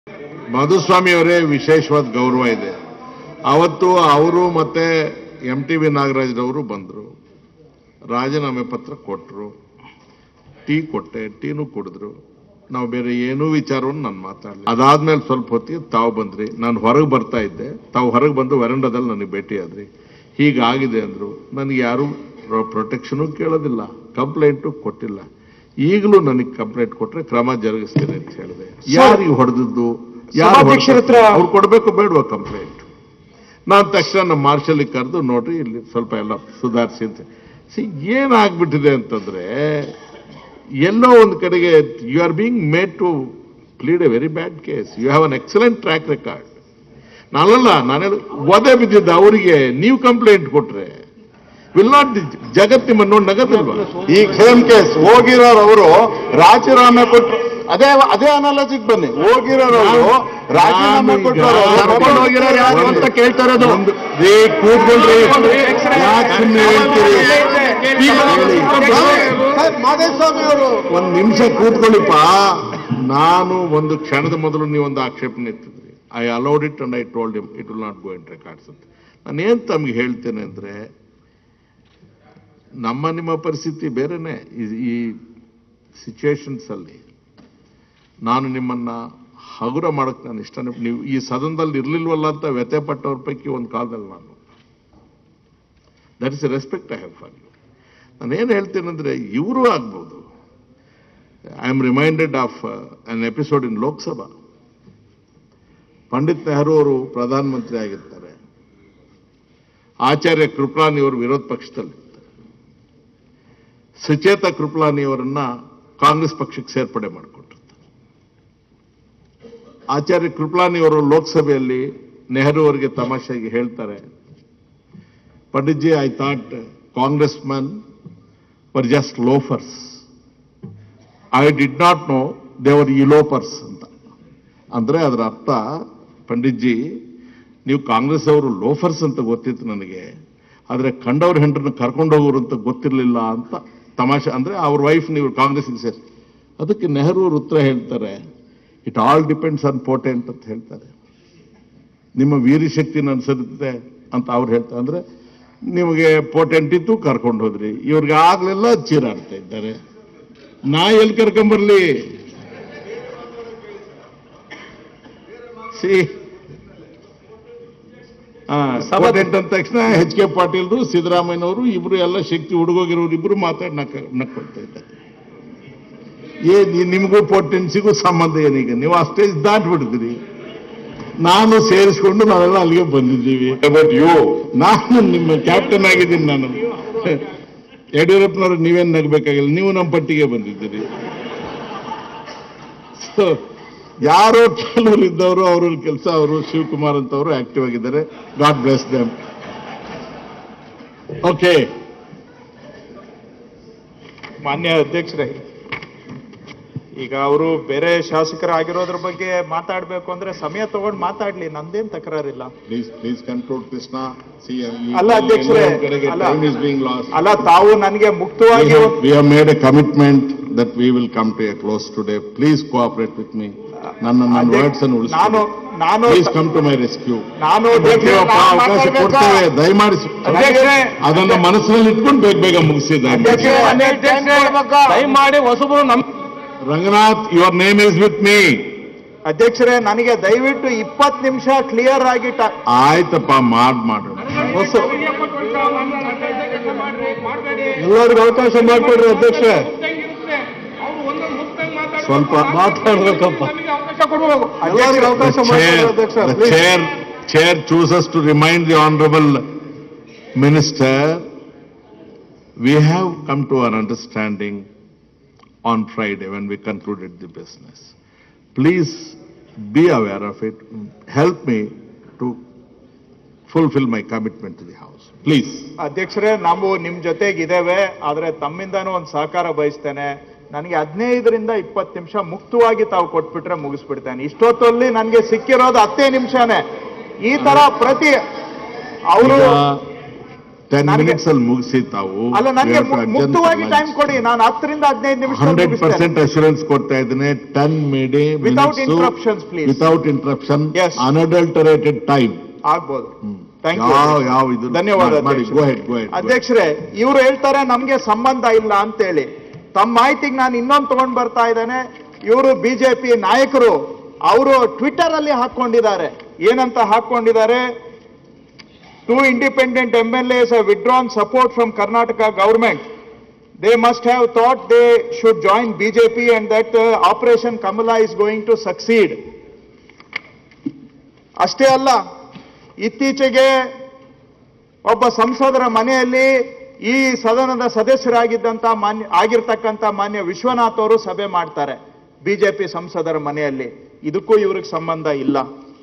ಮಾಧುಸ್ವಾಮಿ ಅವರೇ ವಿಶೇಷವಾದ ಗೌರವ ಇದೆ ಅವತ್ತು ಅವರು ಮತ್ತೆ ಎಂ ಟಿ ವಿ ನಾಗರಾಜ್ರವರು ಬಂದರು ರಾಜೀನಾಮೆ ಪತ್ರ ಕೊಟ್ಟರು ಟೀ ಕೊಟ್ಟೆ ಟೀನು ಕುಡಿದ್ರು ನಾವು ಬೇರೆ ಏನೂ ವಿಚಾರವನ್ನು ನಾನು ಮಾತಾಡಲಿ ಅದಾದ್ಮೇಲೆ ಸ್ವಲ್ಪ ಹೊತ್ತಿಗೆ ತಾವು ಬಂದ್ರಿ ನಾನು ಹೊರಗೆ ಬರ್ತಾ ಇದ್ದೆ ತಾವು ಹೊರಗೆ ಬಂದು ವರಂಡದಲ್ಲಿ ನನಗೆ ಭೇಟಿಯಾದ್ರಿ ಹೀಗಾಗಿದೆ ಅಂದ್ರು ನನಗೆ ಯಾರು ಪ್ರೊಟೆಕ್ಷನು ಕೇಳೋದಿಲ್ಲ ಕಂಪ್ಲೇಂಟು ಕೊಟ್ಟಿಲ್ಲ ಈಗಲೂ ನನಗೆ ಕಂಪ್ಲೇಂಟ್ ಕೊಟ್ರೆ ಕ್ರಮ ಜರುಗಿಸ್ತೇನೆ ಅಂತ ಹೇಳಿದೆ ಯಾರಿಗೆ ಹೊಡೆದದ್ದು ಯಾರು ಸಭಾಧ್ಯಕ್ಷರ ಹತ್ರ- ಅವ್ರು ಕೊಡಬೇಕು ಬೇಡವಾ ಕಂಪ್ಲೇಂಟ್ ನಾನು ತಕ್ಷಣ ನಮ್ಮ ಮಾರ್ಷಲಿಗೆ ಕರೆದು ನೋಡ್ರಿ ಇಲ್ಲಿ ಸ್ವಲ್ಪ ಎಲ್ಲ ಸುಧಾರಿಸಿ ಅಂತ ಸಿ ಏನಾಗ್ಬಿಟ್ಟಿದೆ ಅಂತಂದ್ರೆ ಎಲ್ಲೋ ಒಂದು ಕಡೆಗೆ you are being made to plead a very bad case you have an excellent track record ನಾನಲ್ಲ ನಾನು ಒದೆ ಬಿದ್ದಿದ್ದ ಅವರಿಗೆ ನೀವು ಕಂಪ್ಲೇಂಟ್ ಕೊಟ್ರೆ ವಿಲ್ ನಾಟ್ ಜಗತ್ ನಿಮ್ಮನ್ನು ನೋಡಿ ನಗದಿಲ್ವಾ ಈ ಸೇಮ್ ಕೇಸ್ ಹೋಗಿರೋರು ಅವರು ರಾಜೀನಾಮೆ ಕೊಟ್ಟು ಅದೇ ಅದೇ ಅನಾಲಜಿಗೆ ಬನ್ನಿ ಹೋಗಿರೋರು ಅವರು ರಾಜೀನಾಮೆ ನಾನು ಈಗ ಕೊಟ್ಟರು ಕರ್ಕೊಂಡು ಹೋಗಿರೋರು ಯಾರು ಅಂತ ಕೇಳ್ತಾ ಇರೋದು. ಒಂದು- ರೀ, ಕೂತ್ಕೊಳ್ರಿ ಯಾಕೆ ಸುಮ್ಮನೆ ಹೇಳ್ತೀರಿ ಮಾದೇಸ್ವಾಮಿ ಅವರು ಒಂದು ನಿಮಿಷ ಕೂತ್ಕೊಳ್ಳಿಪ್ಪ ನಾನು ಒಂದು ಕ್ಷಣದ ಮೊದಲು ನೀವು ಒಂದು ಆಕ್ಷೇಪಣೆ ಎತ್ತಿದ್ರಿ I allowed it and I told him it will not go in records ಅಂತ ನಾನೇನು ತಮಗೆ ಹೇಳ್ತೇನೆ ಅಂದರೆ ನಮ್ಮ ನಿಮ್ಮ ಪರಿಸ್ಥಿತಿ ಬೇರೆನೆ ಈ- ಈ ಸಿಚುವೇಶನ್ಸ್ ಅಲ್ಲಿ ನಾನು ನಿಮ್ಮನ್ನ ಹಗುರ ಮಾಡಕ್ಕೆ ನಾನು ಇಷ್ಟ ನೀವು ಈ ಸದನದಲ್ಲಿ ಇರ್ಲಿಲ್ವಲ್ಲ ಅಂತ ವ್ಯಥೆ ಪಟ್ಟವ್ರ ಪೈಕಿ ಒಂದು ಕಾಲದಲ್ಲಿ ನಾನು that is respect I have for you ನಾನೇನು ಹೇಳ್ತೇನೆಂದ್ರೆ ಇವರು ಆಗ್ಬೋದು I am reminded of an episode in Lok Sabha Pandit Nehru ಅವರು ಪ್ರಧಾನಮಂತ್ರಿ ಆಗಿರ್ತಾರೆ ಆಚಾರ್ಯ ಕೃಪಲಾನಿ ಅವರು ವಿರೋಧ ಪಕ್ಷದಲ್ಲಿರ್ತಾರೆ ಸುಚೇತ ಕೃಪಲಾನಿ ಅವರನ್ನ ಕಾಂಗ್ರೆಸ್ ಪಕ್ಷಕ್ಕೆ ಸೇರ್ಪಡೆ ಮಾಡಿಕೊಟ್ಟಿರ್ತಾರೆ ಆಚಾರ್ಯ ಕೃಪಲಾನಿ ಅವರು ಲೋಕಸಭೆಯಲ್ಲಿ ನೆಹರು ಅವರಿಗೆ ತಮಾಷೆಗೆ ಹೇಳ್ತಾರೆ Pandit ji I thought Congress man were just loafers I did not know they were loafers ಅಂತ ಅಂದ್ರೆ ಅದರ ಅರ್ಥ ಪಂಡಿತ್ ಜಿ ನೀವು ಕಾಂಗ್ರೆಸ್ ಅವರು ಲೋಫರ್ಸ್ ಅಂತ ಗೊತ್ತಿತ್ತು ನನಗೆ ಆದರೆ ಕಂಡವ್ರ ಹೆಂಡ್ರನ್ನ ಕರ್ಕೊಂಡು ಹೋಗೋರು ಅಂತ ಗೊತ್ತಿರಲಿಲ್ಲ ಅಂತ ತಮಾಷೆ ಅಂದ್ರೆ ಅವ್ರ ವೈಫ್ ನೀವು ಕಾಂಗ್ರೆಸ್ಗೆ ಸೇರಿ ಅದಕ್ಕೆ ನೆಹರು ಅವರು ಉತ್ತರ ಹೇಳ್ತಾರೆ it all depends on potent ಅಂತ ಹೇಳ್ತಾರೆ ನಿಮ್ಮ ವೀರಶಕ್ತಿನ ಅನುಸರಿಸುತ್ತೆ ಅಂತ ಅವ್ರು ಹೇಳ್ತಾರೆ ಅಂದ್ರೆ ನಿಮಗೆ ಪೋಟೆಂಟ್ ಇತ್ತು ಕರ್ಕೊಂಡು ಹೋದ್ರಿ ಇವ್ರಿಗೆ ಆಗ್ಲೆಲ್ಲ ಚೀರಾಡ್ತಾ ಇದ್ದಾರೆ ನಾ ಎಲ್ಲಿ ಕರ್ಕೊಂಬರ್ಲಿ ಸಿ ಪೋಟೆಂಟ್ ಅಂದ ತಕ್ಷಣ ಎಚ್ ಕೆ ಪಾಟೀಲ್ರು ಸಿದ್ದರಾಮಯ್ಯನವರು ಇಬ್ರು ಎಲ್ಲ ಶಕ್ತಿ ಹುಡುಗೋಗಿರೋರು ಇಬ್ರು ಮಾತಾಡಿ ನಕ್ಕ ನಕ್ಕೊಳ್ತಾ ಇದ್ದಾರೆ ಏ ನಿ- ನಿಮಗೂ ಪೊಟೆನ್ಸಿಗೂ ಸಂಬಂಧ ಏನೀಗ ನೀವು ಆ ಸ್ಟೇಜ್ ದಾಟ್ಬಿಡ್ತೀರಿ ನಾನು ಸೇರಿಸ್ಕೊಂಡು ನಾವೆಲ್ಲ ಅಲ್ಲಿಗೆ ಬಂದಿದ್ದೀವಿ ಬಟ್ ಯು ನಾನು ನಿಮ್ಮ ಕ್ಯಾಪ್ಟನ್ ಆಗಿದ್ದೀನಿ ನಾನು ಯಡಿಯೂರಪ್ಪನವರು ನೀವೇನು ನಗಬೇಕಾಗಿಲ್ಲ ನೀವು ನಮ್ಮ ಪಟ್ಟಿಗೆ ಬಂದಿದ್ದೀರಿ So, ಯಾರೋ ಕೆಲವರು ಇದ್ದವರು ಅವ್ರ ಕೆಲಸ ಅವರು ಶಿವಕುಮಾರ್ ಅಂತವರು ಆಕ್ಟಿವ್ ಆಗಿದ್ದಾರೆ ಗಾಡ್ ಬ್ಲೆಸ್ ದಮ್ ಓಕೆ ಮಾನ್ಯ ಅಧ್ಯಕ್ಷರೇ ಈಗ ಅವರು ಬೇರೆ ಶಾಸಕರಾಗಿರೋದ್ರ ಬಗ್ಗೆ ಮಾತಾಡ್ಬೇಕು ಅಂದ್ರೆ ಸಮಯ ತಗೊಂಡು ಮಾತಾಡ್ಲಿ ನಂದೇನ್ ತಕರಾರಿಲ್ಲ please please control Krishna C ಅಲ್ಲ ಅಧ್ಯಕ್ಷರೇ, ಅಲ್ಲ. ಟೈಮ್ ಇಸ್ ಬೀಂಗ್ ಲಾಸ್ ಅಲ್ಲ ತಾವು ನನಗೆ ಮುಕ್ತವಾಗಿ ಒಂದು- We have made a commitment that we will come to a close today. Please cooperate with me. ನನ್ನ ನನ್ನ ಅಧ್ಯಕ್ಷ- ವರ್ಡ್ಸ್ ಅನ್ನು ನಾನು ಉಳಿಸ್ಕೊಳ್ಳಿ. ನಾನು please come to my rescue ನಾನು ದೇವಪ್ಪ ಅವಕಾಶ ಕೊಡ್ತೇವೆ ದಯಮಾಡಿ ಸು- ಅಧ್ಯಕ್ಷರೇ ಅದನ್ನ ಮನಸ್ಸಿನಲ್ಲಿ ಇಟ್ಕೊಂಡು ಬೇಗ ಬೇಗ ಮುಗಿಸಿದ್ದಾರೆ ದಯಮಾಡಿ ಹೊಸಬರು ನಮ್ Ranganath your name is with me ಅಧ್ಯಕ್ಷರೇ ನನಗೆ ದಯವಿಟ್ಟು ಇಪ್ಪತ್ತು ನಿಮಿಷ ಕ್ಲಿಯರ್ ಆಗಿ ಟ- ಆಯ್ತಪ್ಪ ಮಾಡ್ ಮಾಡೋಣ ಹೊಸ ಎಲ್ಲರಿಗೂ ಅವಕಾಶ ಮಾಡಿಕೊಡ್ರಿ ಅಧ್ಯಕ್ಷ ಸ್ವಲ್ಪ ಮಾತಾಡ್ಬೇಕಪ್ಪ ಅಧ್ಯಕ್ಷರಿಗೆ ಅವಕಾಶ ಮಾಡಿಕೊಡಿ ಅಧ್ಯಕ್ಷ The please. chair, chair chooses to remind the honorable minister, we have come to an understanding on Friday when we concluded the business. Please be aware of it. Help me to fulfill my commitment to the house. Please. ಅಧ್ಯಕ್ಷರೇ ನಾವು ನಿಮ್ ಜೊತೆಗಿದ್ದೇವೆ ಆದ್ರೆ ತಮ್ಮಿಂದಾನು ಒಂದು ಸಹಕಾರ ಬಯಸ್ತೇನೆ ನನಗೆ ಹದಿನೈದರಿಂದ ಇಪ್ಪತ್ತು ನಿಮಿಷ ಮುಕ್ತವಾಗಿ ತಾವು ಕೊಟ್ಬಿಟ್ರೆ ಮುಗಿಸ್ಬಿಡ್ತೇನೆ ಇಷ್ಟೊತ್ತಲ್ಲಿ ನನಗೆ ಸಿಕ್ಕಿರೋದು ಹತ್ತೇ ನಿಮಿಷನೇ ಈ ತರ ಪ್ರತಿ ಅವರು ಈಗ ಟೆನ್ ನನಗೆ- ಮಿನಿಟ್ಸ್ ಅಲ್ಲಿ ಮುಗಿಸಿ ತಾವು ಅಲ್ಲ ನನಗೆ ಮುಕ್ತವಾಗಿ ಟೈಮ್ ಕೊಡಿ ನಾನು ಹತ್ತರಿಂದ ಹದಿನೈದು ನಿಮಿಷ ಹಂಡ್ರೆಡ್ ಪರ್ಸೆಂಟ್ ಅಶ್ಯೂರೆನ್ಸ್ ಕೊಡ್ತಾ ಇದ್ದೀನಿ ಟೆನ್ ಮಿಡಿ Without interruptions, please. Without interruption Yes. Unadulterated time ಆಗ್ಬೋದು ಥ್ಯಾಂಕ್ ಯು ಯಾವ ಯಾವ ಇದು ಧನ್ಯವಾದ ಮಾಡಿ ಅಧ್ಯಕ್ಷರೇ. ಗೋ ಹೆಡ್ ಗೋ ಹೆಡ್ ಅಧ್ಯಕ್ಷರೇ ಇವ್ರು ಹೇಳ್ತಾರೆ ನಮ್ಗೆ ಸಂಬಂಧ ಇಲ್ಲ ಅಂತೇಳಿ ತಮ್ಮ ಮಾಹಿತಿಗೆ ನಾನು ಇನ್ನೊಂದು ತಗೊಂಡ್ ಬರ್ತಾ ಇದ್ದೇನೆ ಇವರು ಬಿಜೆಪಿ ನಾಯಕರು ಅವರು ಟ್ವಿಟರ್ ಅಲ್ಲಿ ಹಾಕೊಂಡಿದ್ದಾರೆ ಏನಂತ ಹಾಕೊಂಡಿದ್ದಾರೆ two independent M L S withdrawn support from Karnataka government they must have thought they should join BJP and that operation Kamala is going to succeed ಅಷ್ಟೇ ಅಲ್ಲ ಇತ್ತೀಚೆಗೆ ಒಬ್ಬ ಸಂಸದರ ಮನೆಯಲ್ಲಿ ಈ ಸದನದ ಸದಸ್ಯರಾಗಿದ್ದಂತ ಮಾನ್ಯ ಆಗಿರ್ತಕ್ಕಂಥ ಮಾನ್ಯ ವಿಶ್ವನಾಥ್ ಅವರು ಸಭೆ ಮಾಡ್ತಾರೆ ಬಿಜೆಪಿ ಸಂಸದರ ಮನೆಯಲ್ಲಿ ಇದಕ್ಕೂ ಇವ್ರಿಗೆ ಸಂಬಂಧ ಇಲ್ಲ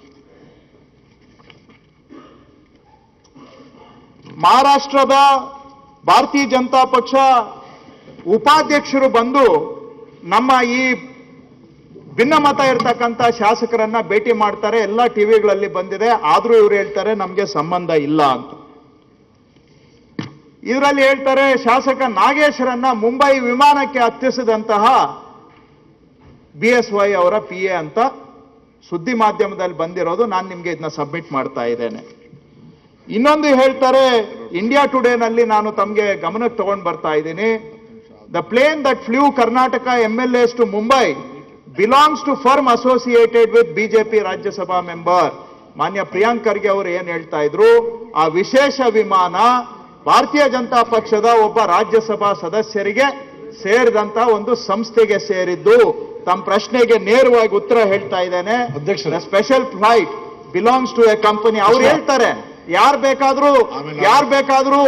ಮಹಾರಾಷ್ಟ್ರದ ಭಾರತೀಯ ಜನತಾ ಪಕ್ಷ ಉಪಾಧ್ಯಕ್ಷರು ಬಂದು ನಮ್ಮ ಈ ಭಿನ್ನಮತ ಇರ್ತಕ್ಕಂಥ ಶಾಸಕರನ್ನ ಭೇಟಿ ಮಾಡ್ತಾರೆ ಎಲ್ಲ ಟಿವಿಗಳಲ್ಲಿ ಬಂದಿದೆ ಆದ್ರೂ ಇವ್ರು ಹೇಳ್ತಾರೆ ನಮ್ಗೆ ಸಂಬಂಧ ಇಲ್ಲ ಅಂತ ಇದರಲ್ಲಿ ಹೇಳ್ತಾರೆ ಶಾಸಕ ನಾಗೇಶ್ವರನ್ನ ಮುಂಬೈ ವಿಮಾನಕ್ಕೆ ಹತ್ತಿಸಿದಂತಹ ಬಿ ಎಸ್ ವೈ ಅವರ ಪಿ ಎ ಅಂತ ಸುದ್ದಿ ಮಾಧ್ಯಮದಲ್ಲಿ ಬಂದಿರೋದು ನಾನು ನಿಮ್ಗೆ ಇದನ್ನ ಸಬ್ಮಿಟ್ ಮಾಡ್ತಾ ಇದ್ದೇನೆ ಇನ್ನೊಂದು ಹೇಳ್ತಾರೆ ಇಂಡಿಯಾ ಟುಡೇನಲ್ಲಿ ನಾನು ತಮಗೆ ಗಮನಕ್ಕೆ ತಗೊಂಡ್ ಬರ್ತಾ ಇದ್ದೀನಿ the plane that flew Karnataka M L S to Mumbai belongs to firm associated with BJP Rajya Sabha member ಮಾನ್ಯ ಪ್ರಿಯಾಂಕ್ ಖರ್ಗೆ ಅವರು ಏನ್ ಹೇಳ್ತಾ ಇದ್ರು ಆ ವಿಶೇಷ ವಿಮಾನ ಭಾರತೀಯ ಜನತಾ ಪಕ್ಷದ ಒಬ್ಬ ರಾಜ್ಯಸಭಾ ಸದಸ್ಯರಿಗೆ ಸೇರಿದಂತ ಒಂದು ಸಂಸ್ಥೆಗೆ ಸೇರಿದ್ದು ತಮ್ಮ ಪ್ರಶ್ನೆಗೆ ನೇರವಾಗಿ ಉತ್ತರ ಹೇಳ್ತಾ ಇದ್ದೇನೆ ಅಧ್ಯಕ್ಷರೇ. Special flight belongs to a company ಅವ್ರು ಹೇಳ್ತಾರೆ ಯಾರು ಬೇಕಾದ್ರೂ ಯಾರು ಬೇಕಾದ್ರೂ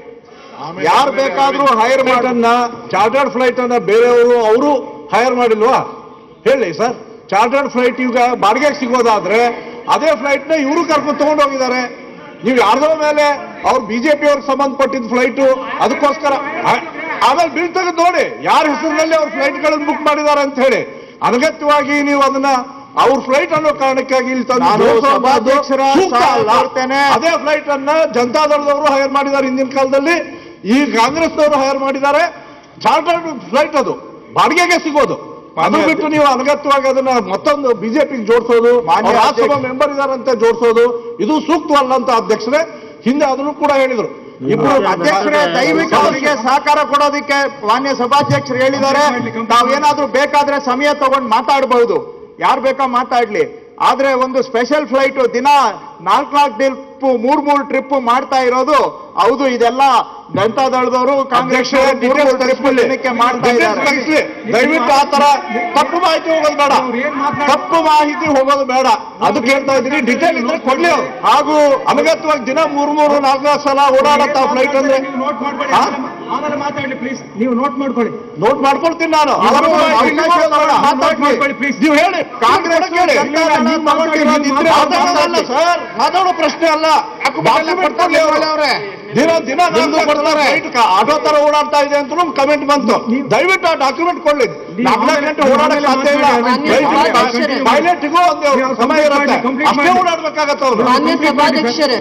ಯಾರು ಬೇಕಾದ್ರೂ ಹೈರ್ ಫ್ಲೈಟ್ ಮಾಡ ಅನ್ನ ಚಾರ್ಟರ್ಡ್ ಫ್ಲೈಟ್ ಅನ್ನ ಬೇರೆಯವರು ಅವರು ಹೈರ್ ಮಾಡಿಲ್ವಾ ಹೇಳಿ ಸರ್ ಚಾರ್ಟರ್ಡ್ ಫ್ಲೈಟ್ ಈಗ ಬಾಡಿಗೆಗೆ ಸಿಗೋದಾದ್ರೆ ಅದೇ ಫ್ಲೈಟ್ ನ ಇವರು ಕರ್ಕೊಂಡು ತಗೊಂಡು ಹೋಗಿದ್ದಾರೆ ನೀವು ಯಾರ್ದೋ ಮೇಲೆ ಅವ್ರು ಬಿಜೆಪಿ ಅವ್ರಿಗೆ ಸಂಬಂಧಪಟ್ಟಿದ್ದ ಫ್ಲೈಟು ಅದಕ್ಕೋಸ್ಕರ ಆ- ಆಮೇಲೆ ಬಿಲ್ ತೆಗೆದು ನೋಡಿ ಯಾರ ಹೆಸರಿನಲ್ಲಿ ಅವ್ರ ಫ್ಲೈಟ್ಗಳನ್ನು ಬುಕ್ ಮಾಡಿದ್ದಾರೆ ಅಂತ ಹೇಳಿ ಅನಗತ್ಯವಾಗಿ ನೀವು ಅದನ್ನ ಅವ್ರ ಫ್ಲೈಟ್ ಅನ್ನೋ ಕಾರಣಕ್ಕಾಗಿ ಇಲ್ಲಿ ತಂದು ನಾನು ಜೋಡಿಸೋದು ಸಭಾಧ್ಯಕ್ಷರ ಸೂಕ್ತ ಸಹಾಯ ಅಲ್ಲ. ಕೋರ್ತೇನೆ. ಅದೇ ಫ್ಲೈಟ್ ಅನ್ನ ಜನತಾದಳದವರು ಹೈರ್ ಮಾಡಿದ್ದಾರೆ ಹಿಂದಿನ ಕಾಲದಲ್ಲಿ ಈ ಕಾಂಗ್ರೆಸ್ನವರು ಹೈರ್ ಮಾಡಿದ್ದಾರೆ ಚಾರ್ಟರ್ಡ್ ಫ್ಲೈಟ್ ಅದು ಬಾಡಿಗೆಗೆ ಸಿಗೋದು ಅದು ಮಾನ್ಯ ಬಿಟ್ಟು ನೀವು ಅನಗತ್ಯವಾಗಿ ಅದನ್ನ ಮತ್ತೊಂದು ಬಿಜೆಪಿಗೆ ಜೋಡಿಸೋದು ಮಾನ್ಯ ಅವ್ರ ರಾಜ್ಯಸಭಾ ಅಧ್ಯಕ್ಷ- ಮೆಂಬರ್ ಇದಾರಂತ ಜೋಡಿಸೋದು ಇದು ಸೂಕ್ತವಲ್ಲ ಅಂತ ಅಧ್ಯಕ್ಷರೇ ಹಿಂದೆ ಅದನ್ನು ಕೂಡ ಹೇಳಿದ್ರು ಇಬ್ರು ಅಧ್ಯಕ್ಷರೇ ದಯವಿಟ್ಟು ಅವರಿಗೆ ಸಹಕಾರ ಕೊಡೋದಕ್ಕೆ ಮಾನ್ಯ ಸಭಾಧ್ಯಕ್ಷರು ಹೇಳಿದ್ದಾರೆ ತಾವೇನಾದ್ರೂ ಬೇಕಾದ್ರೆ ಸಮಯ ತಗೊಂಡು ಮಾತಾಡಬಹುದು ಯಾರು ಬೇಕಾ ಮಾತಾಡ್ಲಿ ಆದ್ರೆ ಒಂದು ಸ್ಪೆಷಲ್ ಫ್ಲೈಟ್ ದಿನ ನಾಲ್ಕು ನಾಲ್ಕು ಟ್ರಿಪ್ ಮೂರ್ ಮೂರ್ ಟ್ರಿಪ್ ಮಾಡ್ತಾ ಇರೋದು ಹೌದು ಇದೆಲ್ಲ ಜನತಾದಳದವರು ಕಾಂಗ್ರೆಸ್ ಅಧ್ಯಕ್ಷರೇ details ಕಳಿಸ್ಬಿಡಿ. ದಿನಕ್ಕೆ ಮಾಡ್ತಾ Details ಇದ್ದಾರೆ ಕಳಿಸ್ಲಿ. ದಯವಿಟ್ಟು ಆ ತರ ತಪ್ಪು ಮಾಹಿತಿ ಹೋಗೋದು ಬೇಡ ತಪ್ಪು ಮಾಹಿತಿ ಹೋಗೋದು ಬೇಡ ಅದು ಕೇಳ್ತಾ ಇದ್ದೀನಿ ಡಿಟೇಲ್ ಇದ್ರೆ ಕೊಡ್ಲಿ ಅವ್ರು ಹಾಗೂ ಅನಗತ್ಯವಾಗಿ ದಿನ ಮೂರ್ ಮೂರು ನಾಲ್ಕು ನಾಲ್ಕು ಸಲ ಓಡಾಡತ್ತ ಫ್ಲೈಟ್ ಅಂದ್ರೆ ನೋಟ್ ಮಾಡ್ಬೇಡಿ ಹಾ? ಆಮೇಲೆ ಮಾತಾಡ್ಲಿ ಪ್ಲೀಸ್ ನೀವು ನೋಟ್ ಮಾಡ್ಕೊಳ್ಳಿ ನೋಟ್ ಮಾಡ್ಕೊಳ್ತೀನಿ ನಾನು ನೀವು ಅವ್ರು ಅವಕಾಶ ಅವಕಾಶ ಕೊಡೋಣ. ಕೊಡೋಣ. ನೋಟ್ ಮಾಡ್ಕೊಳ್ಳಿ ಪ್ಲೀಸ್ ನೀವು ಹೇಳಿ ಕಾಂಗ್ರೆಸ್ ಕೇಳಿ ಜನತಾದಳ ನೀವು ತಗೊಂಡಿರೋದಿದ್ರೆ ಅವ್ರು ಮಾತಾಡೋದಲ್ಲ ಮಾತಾಡ್ಲಿ. ಸರ್ ಮಾತಾಡೋ ಪ್ರಶ್ನೆ ಅಲ್ಲ Document ಕೊಡ್ಲಿ ಅವ್ರು. ದಿನ ದಿನ ನಿಮ್ದು ಕೊಡ್ತಾರೆ. ಆಟೋ ತರ ಓಡಾಡ್ತಾ ಇದೆ ಅಂತ ಕಮೆಂಟ್ ಬಂತು ದಯವಿಟ್ಟು ಆ ಡಾಕ್ಯುಮೆಂಟ್ ಕೊಡ್ಲಿ ನಾಲ್ಕು ಗಂಟೆ ಓಡಾಡಕ್ಕೆ ಸಾಧ್ಯ ಇಲ್ಲ ಮಾನ್ಯ ಸಭಾಧ್ಯಕ್ಷರೇ. ಪೈಲಟ್ಗೂ ಒಂದು ಸಮಯ ಇರುತ್ತೆ ಅಷ್ಟೇ ಓಡಾಡ್ಬೇಕಾಗತ್ತೆ ಅವ್ರು ಮಾನ್ಯ ಸಭಾಧ್ಯಕ್ಷರೇ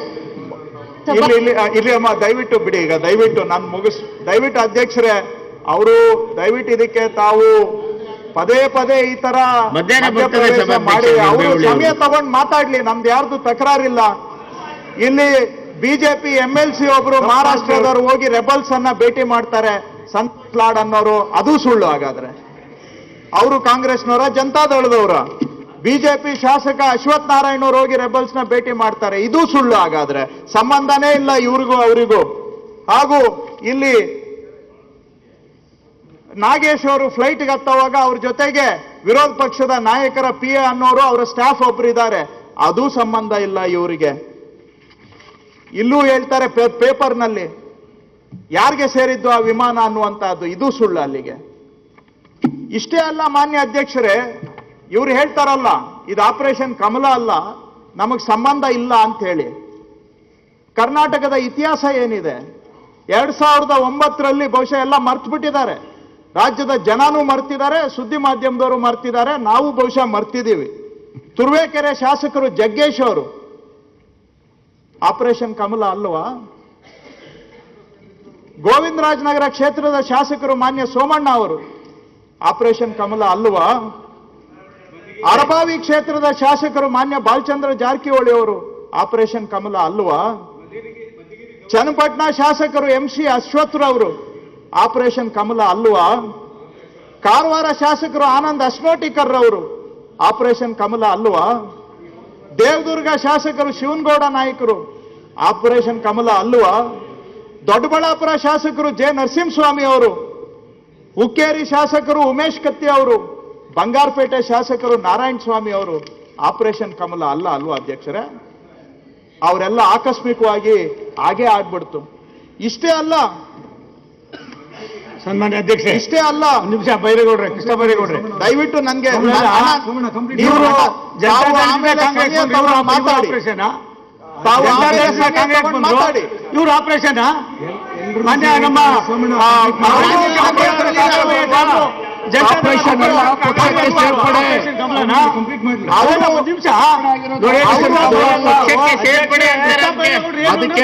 ಇಲ್ಲಿ ಇಲ್ಲಿ ಆ, ಇಲ್ಲಿ ಅಮ್ಮ ದಯವಿಟ್ಟು ಬಿಡಿ ಈಗ ದಯವಿಟ್ಟು ನಾನು ಮುಗಿಸ್ ದಯವಿಟ್ಟು ಅಧ್ಯಕ್ಷರೇ ಅವರು ದಯವಿಟ್ಟು ಇದಕ್ಕೆ ತಾವು ಪದೇ ಪದೇ ಈ ತರ ಮಧ್ಯಾಹ್ನ ಮಧ್ಯಪ್ರವೇಶ ಬರ್ತಾರೆ ಮಾಡಿ ಸಭಾಧ್ಯಕ್ಷರು ಅವರು ಬೆಳ್ಳಿ ಅವರು. ಸಮಯ ತಗೊಂಡು ಮಾತಾಡ್ಲಿ ನಮ್ದು ಯಾರ್ದು ತಕರಾರಿಲ್ಲ ಇಲ್ಲಿ ಬಿಜೆಪಿ ಎಂ ಎಲ್ ಸಿ ಒಬ್ರು ಮಹಾರಾಷ್ಟ್ರದವರು ಹೋಗಿ ರೆಬಲ್ಸ್ ಅನ್ನ ಭೇಟಿ ಮಾಡ್ತಾರೆ ಸಂತೋಷ್ ಲಾಡ್ ಅನ್ನೋರು ಅದು ಸುಳ್ಳು ಹಾಗಾದ್ರೆ ಅವರು ಕಾಂಗ್ರೆಸ್ನವರ ಜನತಾದಳದವರ ಬಿಜೆಪಿ ಶಾಸಕ ಅಶ್ವಥ್ ನಾರಾಯಣ ಅವರು ಹೋಗಿ ರೆಬಲ್ಸ್ ನ ಭೇಟಿ ಮಾಡ್ತಾರೆ ಇದು ಸುಳ್ಳು ಹಾಗಾದ್ರೆ ಸಂಬಂಧನೇ ಇಲ್ಲ ಇವ್ರಿಗೂ ಅವರಿಗೂ ಹಾಗೂ ಇಲ್ಲಿ ನಾಗೇಶ್ ಅವರು ಫ್ಲೈಟ್ಗೆ ಹತ್ತುವಾಗ ಅವ್ರ ಜೊತೆಗೆ ವಿರೋಧ ಪಕ್ಷದ ನಾಯಕರ ಪಿ ಎ ಅನ್ನೋರು ಅವರ ಸ್ಟಾಫ್ ಒಬ್ರು ಇದ್ದಾರೆ ಅದು ಸಂಬಂಧ ಇಲ್ಲ ಇವರಿಗೆ ಇಲ್ಲೂ ಹೇಳ್ತಾರೆ ಪೇ- ಪೇಪರ್ನಲ್ಲಿ ಯಾರಿಗೆ ಸೇರಿದ್ದು ಆ ವಿಮಾನ ಅನ್ನುವಂತಹದ್ದು ಇದು ಸುಳ್ಳು ಅಲ್ಲಿಗೆ ಇಷ್ಟೇ ಅಲ್ಲ ಮಾನ್ಯ ಅಧ್ಯಕ್ಷರೇ ಇವ್ರು ಹೇಳ್ತಾರಲ್ಲ ಇದು ಆಪರೇಷನ್ ಕಮಲ ಅಲ್ಲ ನಮಗ್ ಸಂಬಂಧ ಇಲ್ಲ ಅಂತ ಹೇಳಿ ಕರ್ನಾಟಕದ ಇತಿಹಾಸ ಏನಿದೆ ಎರಡ್ ಸಾವಿರದ ಒಂಬತ್ತರಲ್ಲಿ ಬಹುಶಃ ಎಲ್ಲ ಮರ್ತು ಬಿಟ್ಟಿದ್ದಾರೆ ರಾಜ್ಯದ ಜನನೂ ಮರ್ತಿದ್ದಾರೆ ಸುದ್ದಿ ಮಾಧ್ಯಮದವರು ಮರ್ತಿದ್ದಾರೆ ನಾವು ಬಹುಶಃ ಮರ್ತಿದ್ದೀವಿ ತುರುವೇಕೆರೆ ಶಾಸಕರು ಜಗ್ಗೇಶ್ ಅವರು ಆಪರೇಷನ್ ಕಮಲ ಅಲ್ವಾ ಗೋವಿಂದರಾಜನಗರ ಕ್ಷೇತ್ರದ ಶಾಸಕರು ಮಾನ್ಯ ಸೋಮಣ್ಣ ಅವರು ಆಪರೇಷನ್ ಕಮಲ ಅಲ್ವಾ ಅರಬಾವಿ ಕ್ಷೇತ್ರದ ಶಾಸಕರು ಮಾನ್ಯ ಬಾಲಚಂದ್ರ ಜಾರಕಿಹೊಳಿ ಅವರು ಆಪರೇಷನ್ ಕಮಲ ಅಲ್ವಾ ಚನ್ನಪಟ್ಟಣ ಶಾಸಕರು ಎಂ ಸಿ ಅಶ್ವಥ್ರವರು ಆಪರೇಷನ್ ಕಮಲ ಅಲ್ವಾ ಕಾರವಾರ ಶಾಸಕರು ಆನಂದ್ ಅಶ್ನೋಟಿಕರ್ ಅವರು ಆಪರೇಷನ್ ಕಮಲ ಅಲ್ವಾ ದೇವದುರ್ಗ ಶಾಸಕರು ಶಿವನಗೌಡ ನಾಯಕರು ಆಪರೇಷನ್ ಕಮಲ ಅಲ್ವಾ ದೊಡ್ಡಬಳ್ಳಾಪುರ ಶಾಸಕರು ಜೆ ನರಸಿಂಹಸ್ವಾಮಿ ಅವರು ಹುಕ್ಕೇರಿ ಶಾಸಕರು ಉಮೇಶ್ ಕತ್ತಿ ಅವರು ಬಂಗಾರಪೇಟೆ ಶಾಸಕರು ನಾರಾಯಣ ಸ್ವಾಮಿ ಅವರು ಆಪರೇಷನ್ ಕಮಲ ಅಲ್ಲ ಅಲ್ವಾ ಅಧ್ಯಕ್ಷರೇ ಅವರೆಲ್ಲ ಆಕಸ್ಮಿಕವಾಗಿ ಹಾಗೆ ಆಗ್ಬಿಡ್ತು ಇಷ್ಟೇ ಅಲ್ಲ ಸನ್ಮಾನ್ಯ ಅಧ್ಯಕ್ಷೆ ಇಷ್ಟೇ ಅಲ್ಲ ಒಂದು ನಿಮಿಷ ಬೈರೇಗೌಡ್ರೆ ಕೃಷ್ಣ ಬೈರೇಗೌಡ್ರೆ ದಯವಿಟ್ಟು ನನ್ಗೆ ಸುಮ್ಮನೆ ನಾನು- ಆ- ಸುಮ್ಮನೆ complete ನೀವು ಇವರು ತಾವು ಜನತಾ ಆಮೇಲೆ ದಳ ಕಾಂಗ್ರೆಸ್ ಸಮಯ ಬಂದ್ರು, ತಗೊಂಡು ಇವರು ಮಾತಾಡಿ ಆಪರೇಷನ್ ತಾವು ಜನತಾ ಆಮೇಲೆ ದಳ ಸಮಯ ಕಾಂಗ್ರೆಸ್ ತಗೊಂಡು ಬಂದ್ರು, ಮಾತಾಡಿ ಇವರು ಆಪರೇಷನ್ ಮಾನ್ಯ ನಮ್ಮ ಆ, ಮಾನ್ಯ ಕಾಂಗ್ರೆಸ್ ಕಾಂಗ್ರೆಸ್ ಜನತಾ ದಳ ಆಪರೇಷನ್ ಅಲ್ಲ, ಪಕ್ಷಕ್ಕೆ ಸೇರ್ಪಡೆ. ಆಪರೇಷನ್ ಕಮಲನ? ಅವರು ಒಂದು ನಿಮಿಷ ನೋಡಿ, ಅವರು ಅವರು ಪಕ್ಷಕ್ಕೆ ಸೇರ್ಪಡೆ ಕೃಷ್ಣ ಬೈರೇಗೌಡ್ರು ಏನು ಅದಕ್ಕೆ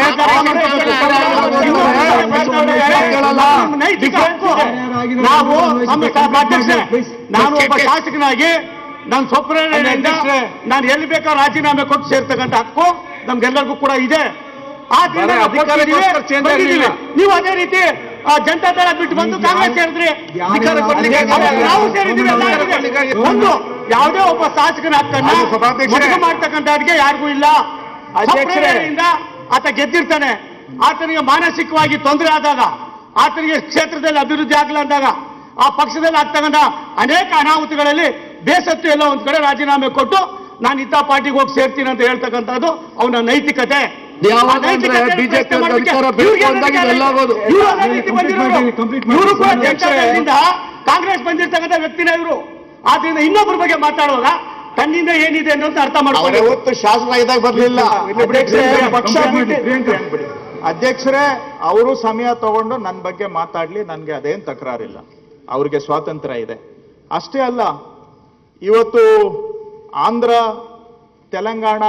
ನೈತಿಕ ಹಕ್ಕು. ನಾವು ನಮ್ಮ ಅಧ್ಯಕ್ಷರೇ ನಾನು ಒಬ್ಬ ಶಾಸಕನಾಗಿ ನಾನು ಸ್ವಪ್ರೇರಣೆಯಿಂದ ನಾನು ಎಲ್ಲಿ ಬೇಕೋ ರಾಜೀನಾಮೆ ಕೊಟ್ಟು ಸೇರ್ತಕ್ಕಂಥ ಹಕ್ಕು ನಮ್ಗೆಲ್ಲರಿಗೂ ಕೂಡ ಇದೆ ಆದ್ರಿಂದ ನಾವು ಅಧಿಕಾರಕ್ಕೋಸ್ಕರ change ಬಂದಿದ್ದೀವಿ. ಆಗ್ಲಿಲ್ಲ. ನೀವು ಅದೇ ರೀತಿ ಆ, ಜನತಾ ದಳ ಬಿಟ್ಟು ಬಂದು ಕಾಂಗ್ರೆಸ್ ಸೇರಿದ್ರಿ ಅಧಿಕಾರ ಕೊಡ್ಲಿಕ್ಕೆ ಅದೇ ನಾವು ಸೇರಿದ್ದೀವಿ ಎಲ್ಲ ಆಗಿದೆ. ಒಂದು ಯಾವುದೇ ಒಬ್ಬ ಶಾಸಕನ ಹಕ್ಕನ್ನ ಅದು ಸಭಾಧ್ಯಕ್ಷರೇ. ಮೊಟಕು ಮಾಡ್ತಕ್ಕಂಥ ಅಡಿಗೆ ಯಾರಿಗೂ ಇಲ್ಲ ಅಧ್ಯಕ್ಷರೇ. ಸ್ವಪ್ರೇರಣೆಯಿಂದ ಆತ ಗೆದ್ದಿರ್ತಾನೆ ಆತನಿಗೆ ಮಾನಸಿಕವಾಗಿ ತೊಂದರೆ ಆದಾಗ ಆತನಿಗೆ ಕ್ಷೇತ್ರದಲ್ಲಿ ಅಭಿವೃದ್ಧಿ ಆಗಲ್ಲ ಅಂದಾಗ ಆ ಪಕ್ಷದಲ್ಲಿ ಆಗ್ತಕ್ಕಂಥ ಅನೇಕ ಅನಾಹುತಗಳಲ್ಲಿ ಬೇಸತ್ತು ಎಲ್ಲೋ ಒಂದ್ ಕಡೆ ರಾಜೀನಾಮೆ ಕೊಟ್ಟು ನಾನು ಇಂಥ ಪಾರ್ಟಿಗೆ ಹೋಗಿ ಸೇರ್ತೀನಿ ಅಂತ ಹೇಳ್ತಕ್ಕಂಥದ್ದು ಅವನ ನೈತಿಕತೆ ಯಾವಾಗ ಆ ನೈತಿಕತೆ ಅಂದ್ರೆ BJP ಪ್ರಶ್ನೆ ಮಾಡೋದಕ್ಕೆ ಅಧಿಕಾರ ಬೇಕು ಇವ್ರಿಗೆ ಅಂದಾಗ ಅಧಿಕಾರ ಇದೆಲ್ಲ ಆಗೋದು. ಇವ್ರು ಅದೇ ರೀತಿ ಬಂದಿರೋರು. complete ಮಾಡಿ. ಇವ್ರು ಕೂಡ ಜನತಾ ಅಧ್ಯಕ್ಷರೇ. ದಳದಿಂದ ಕಾಂಗ್ರೆಸ್ ಬಂದಿರ್ತಕ್ಕಂಥ ವ್ಯಕ್ತಿನ ಇವರು ಆದ್ರಿಂದ ಇನ್ನೊಬ್ಬರ ಬಗ್ಗೆ ಮಾತಾಡುವಾಗ ತನ್ನಿಂದ ಏನಿದೆ ಅನ್ನೋದು ಅರ್ಥ ಅವ್ರು ಮಾಡ್ಕೊಂಡು ಯಾವತ್ತು ಶಾಸಕ ಇದ್ದಾಗ ಬರ್ಲಿಲ್ಲ ಅಧ್ಯಕ್ಷರೇ, ಪಕ್ಷ ಬಿಟ್ಟು ಪ್ರಿಯಾಂಕ. ಅಧ್ಯಕ್ಷರೇ ಅವರು ಸಮಯ ತಗೊಂಡು ನನ್ನ ಬಗ್ಗೆ ಮಾತಾಡ್ಲಿ ನನಗೆ ಅದೇನು ತಕರಾರಿಲ್ಲ ಅವ್ರಿಗೆ ಸ್ವಾತಂತ್ರ್ಯ ಇದೆ ಅಷ್ಟೇ ಅಲ್ಲ ಇವತ್ತು ಆಂಧ್ರ ತೆಲಂಗಾಣ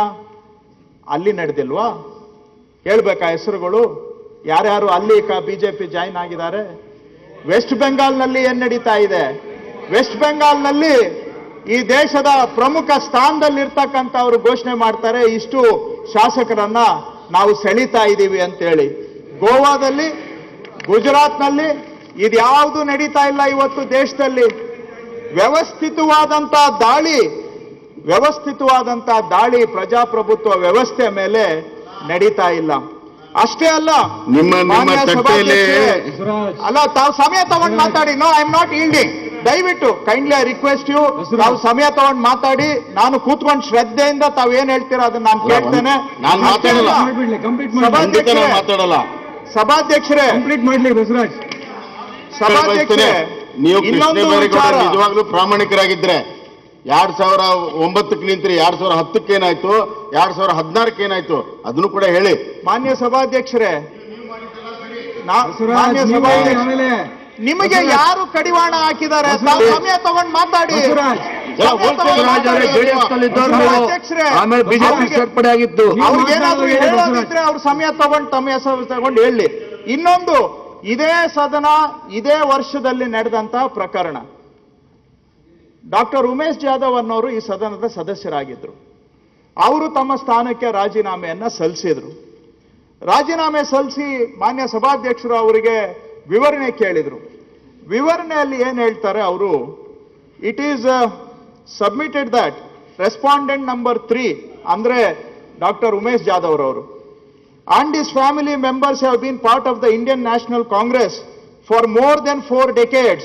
ಅಲ್ಲಿ ನಡೆದಿಲ್ವಾ ಹೇಳ್ಬೇಕಾ ಹೆಸರುಗಳು ಯಾರ್ಯಾರು ಅಲ್ಲಿ ಬಿಜೆಪಿ ಜಾಯಿನ್ ಆಗಿದ್ದಾರೆ ವೆಸ್ಟ್ ಬೆಂಗಾಲ್ನಲ್ಲಿ ಏನ್ ನಡೀತಾ ಇದೆ ವೆಸ್ಟ್ ಬೆಂಗಾಲ್ನಲ್ಲಿ ಈ ದೇಶದ ಪ್ರಮುಖ ಸ್ಥಾನದಲ್ಲಿರ್ತಕ್ಕಂಥವ್ರು ಘೋಷಣೆ ಮಾಡ್ತಾರೆ ಇಷ್ಟು ಶಾಸಕರನ್ನ ನಾವು ಸೆಳೀತಾ ಇದ್ದೀವಿ ಅಂತೇಳಿ ಗೋವಾದಲ್ಲಿ ಗುಜರಾತ್ನಲ್ಲಿ ಇದ್ಯಾವುದು ನಡೀತಾ ಇಲ್ಲ ಇವತ್ತು ದೇಶದಲ್ಲಿ ವ್ಯವಸ್ಥಿತವಾದಂತ ದಾಳಿ ವ್ಯವಸ್ಥಿತವಾದಂತ ದಾಳಿ ಪ್ರಜಾಪ್ರಭುತ್ವ ವ್ಯವಸ್ಥೆ ಮೇಲೆ ನಡೀತಾ ಇಲ್ಲ ಅಷ್ಟೇ ಅಲ್ಲ ನಿಮ್ಮ ನಿಮ್ಮ ಮಾನ್ಯ ತಟ್ಟೆಯಲ್ಲಿ ಸಭಾಧ್ಯಕ್ಷರೇ, ಅಲ್ಲ ತಾವು ಸಮಯ ತಗೊಂಡು ಮಾತಾಡಿ no I am not yielding ದಯವಿಟ್ಟು ಕೈಂಡ್ಲಿ ಐ ರಿಕ್ವೆಸ್ಟ್ ಯು ತಾವು ಸಮಯ ತಗೊಂಡು ಮಾತಾಡಿ ನಾನು ಕೂತ್ಕೊಂಡು ಶ್ರದ್ಧೆಯಿಂದ ತಾವು ಏನ್ ಹೇಳ್ತೀರಾ ಅದನ್ನ ನಾನು ಕೇಳ್ತೇನೆ ನಾನ್ ಮಾತಾಡಲ್ಲ. ಕಂಪ್ಲೀಟ್ ಖಂಡಿತ ನಾನು ಮಾತಾಡಲ್ಲ ಸಭಾಧ್ಯಕ್ಷರೇ ಕಂಪ್ಲೀಟ್ ಮಾಡ್ಲಿ ಬಸವರಾಜ್ ಸಭಾಧ್ಯಕ್ಷರೇ ನೀವು ಕೃಷ್ಣ ಇನ್ನೊಂದು ಬೈರೇಗೌಡ ವಿಚಾರ ನಿಜವಾಗ್ಲೂ ಪ್ರಾಮಾಣಿಕರಾಗಿದ್ರೆ ಎರಡ್ ಸಾವಿರ ಒಂಬತ್ತಕ್ಕೆ ನಿಂತ್ರಿ ಎರಡ್ ಸಾವಿರ ಹತ್ತಕ್ಕೆ ಏನಾಯ್ತು ಎರಡ್ ಸಾವಿರ ಹದಿನಾರಕ್ಕೆ ಏನಾಯ್ತು ಅದನ್ನು ಕೂಡ ಹೇಳಿ ಮಾನ್ಯ ಸಭಾಧ್ಯಕ್ಷರೇ ನಾ- ಬಸವರಾಜ್ ಮಾನ್ಯ ನೀವು ಸಭಾಧ್ಯಕ್ಷ ಆಮೇಲೆ ನಿಮಗೆ ಯಾರು ಕಡಿವಾಣ ಹಾಕಿದ್ದಾರೆ ತಾವು ಬಸವರಾಜ್. ಸಮಯ ತಗೊಂಡು ಮಾತಾಡಿ ಬಸವರಾಜ್ ಎಲ್ಲ ಸಮಯ ಹೋಗ್ತೀವಿ ತಗೊಂಡು ರಾಜ ಅವರೇ, ಮಾತಾಡಿ. ಜೆಡಿಎಸ್ ನಲ್ಲಿದ್ದವ್ರು ಸಭಾಧ್ಯಕ್ಷರೇ, ಆಮೇಲೆ ಬಿಜೆಪಿ ಅವ್ರಿಗೆ- ಸೇರ್ಪಡೆ ಆಗಿತ್ತು ಅವ್ರಿಗೇನಾದ್ರೂ ಮಾತಾಡಿ, ಹೇಳೋದಿದ್ರೆ ಅವ್ರು ಸಮಯ ತಗೊಂಡು ತಮ್ಮ ಹೆಸರು ತಗೊಂಡು ಹೇಳಿ ಇನ್ನೊಂದು ಇದೇ ಸದನ ಇದೇ ವರ್ಷದಲ್ಲಿ ನಡೆದಂತ ಪ್ರಕರಣ ಡಾಕ್ಟರ್ ಉಮೇಶ್ ಜಾಧವ್ ಅನ್ನೋರು ಈ ಸದನದ ಸದಸ್ಯರಾಗಿದ್ರು ಅವರು ತಮ್ಮ ಸ್ಥಾನಕ್ಕೆ ರಾಜೀನಾಮೆಯನ್ನ ಸಲ್ಲಿಸಿದ್ರು ರಾಜೀನಾಮೆ ಸಲ್ಲಿಸಿ ಮಾನ್ಯ ಸಭಾಧ್ಯಕ್ಷರು ಅವರಿಗೆ ವಿವರಣೆ ಕೇಳಿದ್ರು ವಿವರಣೆಯಲ್ಲಿ ಏನ್ ಹೇಳ್ತಾರೆ ಅವರು it is submitted that respondent number three ಅಂದ್ರೆ ಡಾಕ್ಟರ್ ಉಮೇಶ್ ಜಾಧವ್ ಅವರು and his family members have been part of the Indian National Congress for more than four decades.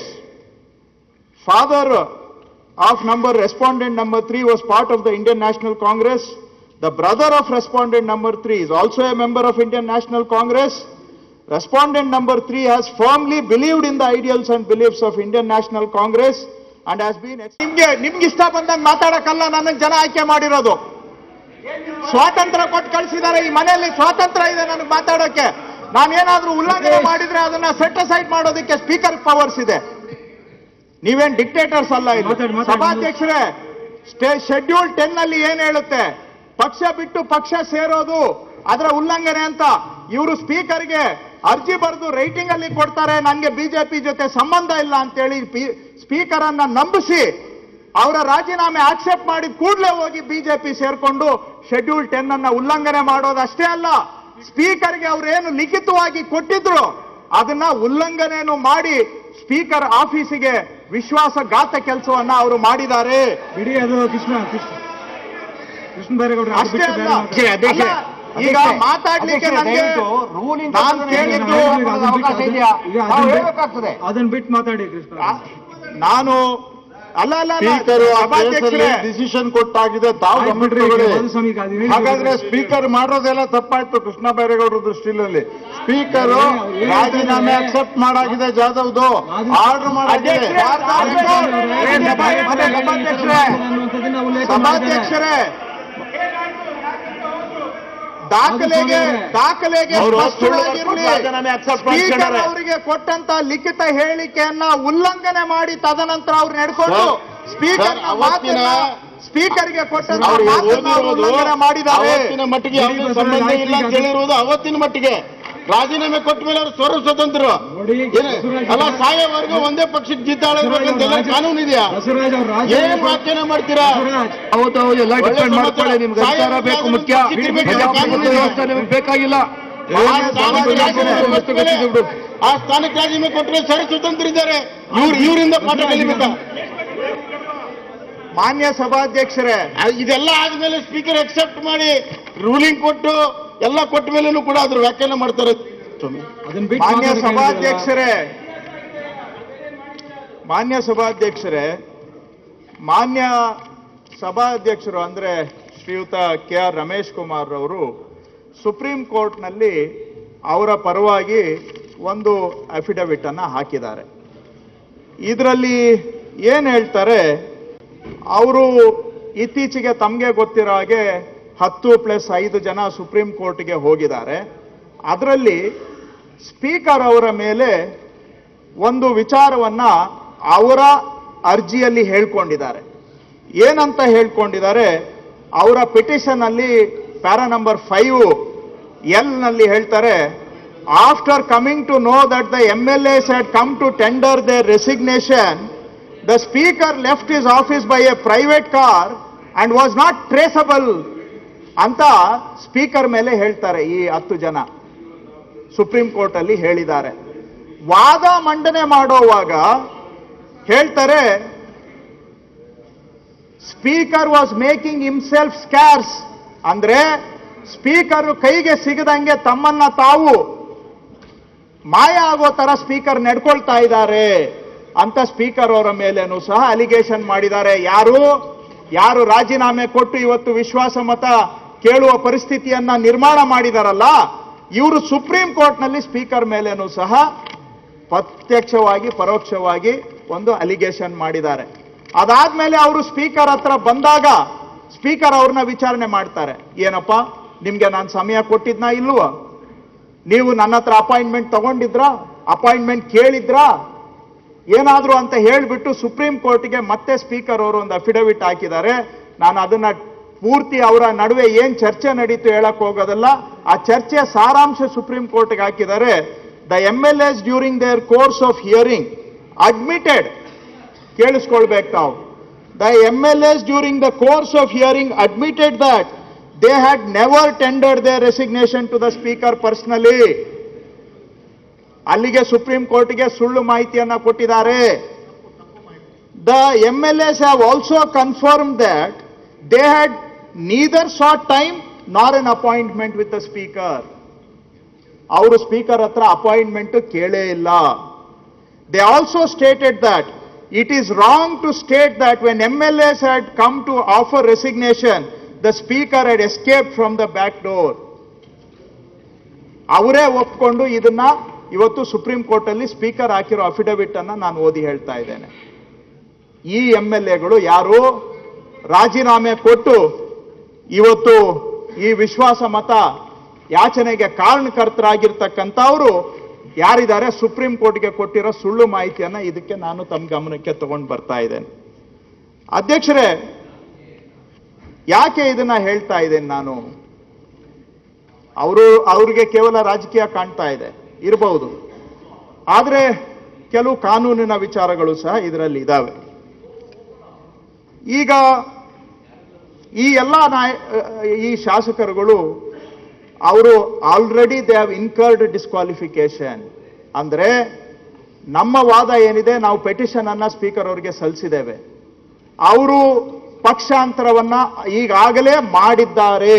Father of number respondent number three was part of the Indian National Congress. The brother of respondent number three is also a member of Indian National Congress. Respondent number three has firmly believed in the ideals and beliefs of Indian National Congress and has been. ನಿಮ್ಗೆ ನಿಮ್ಗೆ ಇಷ್ಟ ಬಂದಂಗೆ ಮಾತಾಡಕ್ಕಲ್ಲ ನನಗೆ ಜನ ಆಯ್ಕೆ ಮಾಡಿರೋದು ಸ್ವಾತಂತ್ರ್ಯ ಕೊಟ್ಟು ಕಳಿಸಿದ್ದಾರೆ ಈ ಮನೆಯಲ್ಲಿ ಸ್ವಾತಂತ್ರ್ಯ ಇದೆ ನನಗೆ ಮಾತಾಡೋಕೆ ನಾನೇನಾದ್ರೂ ಉಲ್ಲಂಘನೆ ಮಾಡಿದ್ರೆ ಅದನ್ನ ಸೆಟ್ ಅಸೈಡ್ ಮಾಡೋದಕ್ಕೆ ಸ್ಪೀಕರ್ ಪವರ್ಸ್ ಇದೆ ನೀವೇನ್ ಡಿಕ್ಟೇಟರ್ಸ್ ಅಲ್ಲ ಇಲ್ಲಿ ಮಾತಾಡಿ, ಮಾತಾಡಿ. ಸಭಾಧ್ಯಕ್ಷರೇ ಸ್ಟೇ ಶೆಡ್ಯೂಲ್ ಟೆನ್ ಅಲ್ಲಿ ಏನ್ ಹೇಳುತ್ತೆ ಪಕ್ಷ ಬಿಟ್ಟು ಪಕ್ಷ ಸೇರೋದು ಅದರ ಉಲ್ಲಂಘನೆ ಅಂತ ಇವರು ಸ್ಪೀಕರ್ಗೆ ಅರ್ಜಿ ಬರೆದು ರೈಟಿಂಗ್ ಅಲ್ಲಿ ಕೊಡ್ತಾರೆ ನನಗೆ ಬಿಜೆಪಿ ಜೊತೆ ಸಂಬಂಧ ಇಲ್ಲ ಅಂತೇಳಿ ಸ್ಪೀಕರ್ ಅನ್ನ ನಂಬಿಸಿ ಅವರ ರಾಜೀನಾಮೆ ಆಕ್ಸೆಪ್ಟ್ ಮಾಡಿದ ಕೂಡಲೇ ಹೋಗಿ ಬಿಜೆಪಿ ಸೇರ್ಕೊಂಡು ಶೆಡ್ಯೂಲ್ ಟೆನ್ ಅನ್ನ ಉಲ್ಲಂಘನೆ ಮಾಡೋದಷ್ಟೇ ಅಲ್ಲ ಸ್ಪೀಕರ್ಗೆ ಅವರೇನು ಲಿಖಿತವಾಗಿ ಕೊಟ್ಟಿದ್ರು ಅದನ್ನ ಉಲ್ಲಂಘನೆಯನ್ನು ಮಾಡಿ ಸ್ಪೀಕರ್ ಆಫೀಸಿಗೆ ವಿಶ್ವಾಸಘಾತ ಕೆಲಸವನ್ನ ಅವರು ಮಾಡಿದ್ದಾರೆ ಬಿಡಿ ಅದು ಕೃಷ್ಣ ಕೃಷ್ಣ ಕೃಷ್ಣ ಬೈರೇಗೌಡ್ರೆ ಅದು ಅಷ್ಟೇ ಬಿಟ್ಟು ಬೇರೆ ಅಲ್ಲ ಮಾತಾಡಿ. ಅಲ್ಲ, ಈಗ ಮಾತಾಡ್ಲಿಕ್ಕೆ ನನಗೆ ನಾನು ಕೇಳಿದ್ದು ಈಗ ಅದನ್ನ ಬಿಟ್ಟು- ಇದೆಯಾ? ಈಗ ನಾವು ಅದನ್ನ ಹೇಳ್ಬೇಕಾಗ್ತದೆ. ಬಿಟ್ಟು- ಅದನ್ನ ಬಿಟ್ಟು ಮಾತಾಡಿ ಕೃಷ್ಣ ಆ, ನಾನು ಅಲ್ಲ ಅಲ್ಲ ಅಲ್ಲ, ಸ್ಪೀಕರ್ ಆ ಸಭಾಧ್ಯಕ್ಷರೇ ಕೇಸಲ್ಲಿ ಡಿಸಿಷನ್ ಕೊಟ್ಟಾಗಿದೆ ತಾವು ಆಯ್ತು ಬಿಡ್ರಿ, ಈಗ ಗಮನಿಸಿಕೊಳ್ಳಿ. ಮಾಧುಸ್ವಾಮಿ ಈಗ ಅದು ಹೇಳಿ ಹಾಗಾದ್ರೆ ಬಿಡ್ರಿ. ಸ್ಪೀಕರ್ ಮಾಡೋದೆಲ್ಲ ತಪ್ಪಾಯ್ತು ಕೃಷ್ಣ ಬೈರೇಗೌಡರ ದೃಷ್ಟಿಯಲ್ಲಿ ಸ್ಪೀಕರ್ ಏನ್ ಹೇಳ್ತಾರೆ? ರಾಜೀನಾಮೆ ಅಕ್ಸೆಪ್ಟ್ ಮಾಡಾಗಿದೆ ಜಾಧವ್ದು ಮಾಧು- ಆರ್ಡರ್ ಮಾಡಾಗಿದೆ ಅಧ್ಯಕ್ಷರೇ, ಸಭಾಧ್ಯಕ್ಷರೇ, ಸಭಾಧ್ಯಕ್ಷರೇ, ಅನ್ನುವಂಥದ್ದನ್ನ ಉಲ್ಲೇಖ ಮಾಡಿದ್ದಾರೆ. ಸಭಾಧ್ಯಕ್ಷರೇ ದಾಖಲೆಗೆ ದಾಖಲೆಗೆ ಅವರು ಸ್ಪಷ್ಟವಾಗಿರ್ಲಿ. ರಾಜೀನಾಮೆ accept ಸ್ಪೀಕರ್ ಮಾಡ್ಕೊಂಡಾರೆ. ಅವರಿಗೆ ಕೊಟ್ಟಂತ ಲಿಖಿತ ಹೇಳಿಕೆಯನ್ನ ಉಲ್ಲಂಘನೆ ಮಾಡಿ ತದನಂತರ ಅವ್ರು ನಡ್ಕೊಂಡು ಸರ್, ಸ್ಪೀಕರ್ ಸರ್, ಅವತ್ತಿನ- ಸ್ಪೀಕರ್ಗೆ ಕೊಟ್ಟಂತ ಅವ್ರು ಮಾತನ್ನ ಅವ್ರು ಓದಿರೋದು ಉಲ್ಲಂಘನೆ ಮಾಡಿದ್ದಾರೆ ಅವತ್ತಿನ ಮಟ್ಟಿಗೆ ಯಾವುದೇ ಸಂಬಂಧ ಇಲ್ಲ ಅಂತ ಹೇಳಿರುವುದು ಅವತ್ತಿನ ಮಟ್ಟಿಗೆ ರಾಜೀನಾಮೆ ಕೊಟ್ಟ ಮೇಲೆ ಅವರು ಸ್ವರ ಸ್ವತಂತ್ರ ನೋಡಿ, ಏನು? ಅಲ್ಲ ಸಾಯೋವರೆಗೂ ಒಂದೇ ಪಕ್ಷಕ್ಕೆ ಜಿದ್ದಾಳ ಇರ್ಬೇಕಂತ ಎಲ್ಲ ಕಾನೂನು ಇದೆಯಾ ಬಸವರಾಜ್ ಅವ್ರು ರಾಜ ಏನ್ ವ್ಯಾಖ್ಯಾನ ಮಾಡ್ತೀರಾ ಬಸವರಾಜ್ ಹೌದು ಹೌದು ಎಲ್ಲ ಒಳ್ಳೆ ಡಿಪೆಂಡ್ ಸಮಾಚಾರ. ಮಾಡ್ಕೊಳ್ಳಿ ನಿಮ್ಗೆ ಅಧಿಕಾರ ಸಾಯಂಕಾಲ ಬೇಕು ಮುಖ್ಯ ಚಿತ್ರಬೇಕು, ಪ್ರಜಾಪ್ರಭುತ್ವ ಕಾನೂನು ವ್ಯವಸ್ಥೆ ನಿಮ್ಗೆ ಬೇಕಾಗಿಲ್ಲ ಆ ಸ್ಥಾನಕ್ಕೆ ರಾಜೀನಾಮೆ ಕೊಟ್ಟ ಮೇಲೆ ಆ ಸ್ಥಾನಕ್ಕೆ ರಾಜೀನಾಮೆ ಕೊಟ್ಟರೆ ಸ್ವರ ಸ್ವತಂತ್ರ ಇದ್ದಾರೆ ಇವ್ರು ಇವರಿಂದ ಪಾಠ ಕಲಿಬೇಕಾ ಮಾನ್ಯ ಸಭಾಧ್ಯಕ್ಷರೇ ಆ, ಇದೆಲ್ಲ ಆದ್ಮೇಲೆ ಸ್ಪೀಕರ್ ಅಕ್ಸೆಪ್ಟ್ ಮಾಡಿ ರೂಲಿಂಗ್ ಕೊಟ್ಟು ಎಲ್ಲ ಕೊಟ್ಟ ಮೇಲೇನು ಕೂಡ ಅದ್ರ ವ್ಯಾಖ್ಯಾನ ಮಾಡ್ತಾರೆ ಸ್ವಾಮಿ. ಅದನ್ನ ಬಿಟ್ಟು ಮಾನ್ಯ ಮಾತಾಡಿ ಸಭಾಧ್ಯಕ್ಷರೇ ಮಾನ್ಯ ಸಭಾಧ್ಯಕ್ಷರೇ ಮಾನ್ಯ ಸಭಾಧ್ಯಕ್ಷರು ಅಂದ್ರೆ ಶ್ರೀಯುತ ಕೆ ಆರ್ ರಮೇಶ್ ಕುಮಾರ್ ಅವರು ಸುಪ್ರೀಂ ಕೋರ್ಟ್ನಲ್ಲಿ ಅವರ ಪರವಾಗಿ ಒಂದು ಅಫಿಡವಿಟ್ ಅನ್ನ ಹಾಕಿದ್ದಾರೆ ಇದರಲ್ಲಿ ಏನ್ ಹೇಳ್ತಾರೆ ಅವರು ಇತ್ತೀಚೆಗೆ ತಮಗೆ ಗೊತ್ತಿರೋ ಹಾಗೆ ಹತ್ತು ಪ್ಲಸ್ ಐದು ಜನ ಸುಪ್ರೀಂ ಕೋರ್ಟ್ಗೆ ಹೋಗಿದ್ದಾರೆ ಅದರಲ್ಲಿ ಸ್ಪೀಕರ್ ಅವರ ಮೇಲೆ ಒಂದು ವಿಚಾರವನ್ನ ಅವರ ಅರ್ಜಿಯಲ್ಲಿ ಹೇಳ್ಕೊಂಡಿದ್ದಾರೆ ಏನಂತ ಹೇಳ್ಕೊಂಡಿದ್ದಾರೆ ಅವರ ಪಿಟಿಷನ್ ಅಲ್ಲಿ ಪ್ಯಾರಾ ನಂಬರ್ ಫೈವ್ ಎಲ್ ನಲ್ಲಿ ಹೇಳ್ತಾರೆ after coming to know that the M L S had come to tender the resignation the speaker left his office by a private car and was not traceable ಅಂತ speaker ಮೇಲೆ ಹೇಳ್ತಾರೆ ಈ ಹತ್ತು ಜನ supreme court ಅಲ್ಲಿ ಹೇಳಿದ್ದಾರೆ ವಾದ ಮಂಡನೆ ಮಾಡೋವಾಗ ಹೇಳ್ತಾರೆ speaker was making himself scarce ಅಂದ್ರೆ ಸ್ಪೀಕರ್ ಕೈಗೆ ಸಿಗದಂಗೆ ತಮ್ಮನ್ನ ತಾವು ಮಾಯ ಆಗೋ ತರ ಸ್ಪೀಕರ್ ನಡ್ಕೊಳ್ತಾ ಇದ್ದಾರೆ ಅಂತ ಸ್ಪೀಕರ್ ಅವರ ಮೇಲೇನು ಸಹ ಅಲಿಗೇಷನ್ ಮಾಡಿದ್ದಾರೆ ಯಾರು ಯಾರು ರಾಜೀನಾಮೆ ಕೊಟ್ಟು ಇವತ್ತು ವಿಶ್ವಾಸ ಮತ ಕೇಳುವ ಪರಿಸ್ಥಿತಿಯನ್ನ ನಿರ್ಮಾಣ ಮಾಡಿದಾರಲ್ಲ ಇವರು ಸುಪ್ರೀಂ ಕೋರ್ಟ್ನಲ್ಲಿ ಸ್ಪೀಕರ್ ಮೇಲೇನು ಸಹ ಪ್ರತ್ಯಕ್ಷವಾಗಿ ಪರೋಕ್ಷವಾಗಿ ಒಂದು ಅಲಿಗೇಷನ್ ಮಾಡಿದ್ದಾರೆ ಅದಾದ್ಮೇಲೆ ಅವರು ಸ್ಪೀಕರ್ ಹತ್ರ ಬಂದಾಗ ಸ್ಪೀಕರ್ ಅವ್ರನ್ನ ವಿಚಾರಣೆ ಮಾಡ್ತಾರೆ ಏನಪ್ಪ ನಿಮ್ಗೆ ನಾನು ಸಮಯ ಕೊಟ್ಟಿದ್ನಾ ಇಲ್ವಾ ನೀವು ನನ್ನ ಹತ್ರ ಅಪಾಯಿಂಟ್ಮೆಂಟ್ ತಗೊಂಡಿದ್ರಾ ಅಪಾಯಿಂಟ್ಮೆಂಟ್ ಕೇಳಿದ್ರಾ ಏನಾದ್ರು ಅಂತ ಹೇಳ್ಬಿಟ್ಟು ಸುಪ್ರೀಂ ಕೋರ್ಟ್ಗೆ ಮತ್ತೆ ಸ್ಪೀಕರ್ ಅವರು ಒಂದು ಅಫಿಡವಿಟ್ ಹಾಕಿದ್ದಾರೆ ನಾನು ಅದನ್ನ ಪೂರ್ತಿ ಅವರ ನಡುವೆ ಏನ್ ಚರ್ಚೆ ನಡೀತು ಹೇಳಕ್ ಹೋಗೋದಲ್ಲ ಆ ಚರ್ಚೆ ಸಾರಾಂಶ ಸುಪ್ರೀಂ ಕೋರ್ಟ್ಗೆ ಹಾಕಿದ್ದಾರೆ the M L S during their course of hearing admitted ಕೇಳಿಸ್ಕೊಳ್ಬೇಕು ತಾವು the M L S during the course of hearing admitted that they had never tendered they resignation to the speaker personally ಅಲ್ಲಿಗೆ supreme ಕೋರ್ಟ್ಗೆ ಸುಳ್ಳು ಮಾಹಿತಿಯನ್ನ ಕೊಟ್ಟಿದ್ದಾರೆ the M L S have also confirm that they had neither sought time nor an appointment with the speaker ಅವರು speaker ಹತ್ರ appointment ಕೇಳೇ ಇಲ್ಲ they also stated that it is wrong to state that when M L S had come to offer resignation the speaker had escape from the back door ಅವರೇ ಒಪ್ಕೊಂಡು ಇದನ್ನ ಇವತ್ತು supreme court ಅಲ್ಲಿ speaker ಹಾಕಿರೋ affidavit ಅನ್ನ ನಾನು ಓದಿ ಹೇಳ್ತಾ ಇದ್ದೇನೆ ಈ ಎಂ ಎಲ್ ಎಗಳು ಯಾರು ರಾಜೀನಾಮೆ ಕೊಟ್ಟು ಇವತ್ತು ಈ ವಿಶ್ವಾಸ ಮತ ಯಾಚನೆಗೆ ಕಾರಣಕರ್ತರಾಗಿರ್ತಕ್ಕಂಥವ್ರು ಯಾರಿದ್ದಾರೆ ಸುಪ್ರೀಂ ಕೋರ್ಟ್ಗೆ ಕೊಟ್ಟಿರೋ ಸುಳ್ಳು ಮಾಹಿತಿಯನ್ನ ಇದಕ್ಕೆ ನಾನು ತಮ್ಮ ಗಮನಕ್ಕೆ ತಗೊಂಡು ಬರ್ತಾ ಇದ್ದೇನೆ ಅಧ್ಯಕ್ಷರೇ ಯಾಕೆ ಇದನ್ನ ಹೇಳ್ತಾ ಇದ್ದೇನೆ ನಾನು ಅವರು ಅವ್ರಿಗೆ ಕೇವಲ ರಾಜಕೀಯ ಕಾಣ್ತಾ ಇದೆ ಇರಬಹುದು ಆದರೆ ಕೆಲವು ಕಾನೂನಿನ ವಿಚಾರಗಳು ಸಹ ಇದರಲ್ಲಿ ಇದ್ದಾವೆ ಈಗ ಈ ಎಲ್ಲ ನಾಯ ಈ ಶಾಸಕರುಗಳು ಅವರು already they have incurred disqualification ಅಂದ್ರೆ ನಮ್ಮ ವಾದ ಏನಿದೆ ನಾವು ಪೆಟಿಷನ್ ಅನ್ನ ಸ್ಪೀಕರ್ ಅವರಿಗೆ ಸಲ್ಲಿಸಿದ್ದೇವೆ ಅವರು ಪಕ್ಷಾಂತರವನ್ನ ಈಗಾಗಲೇ ಮಾಡಿದ್ದಾರೆ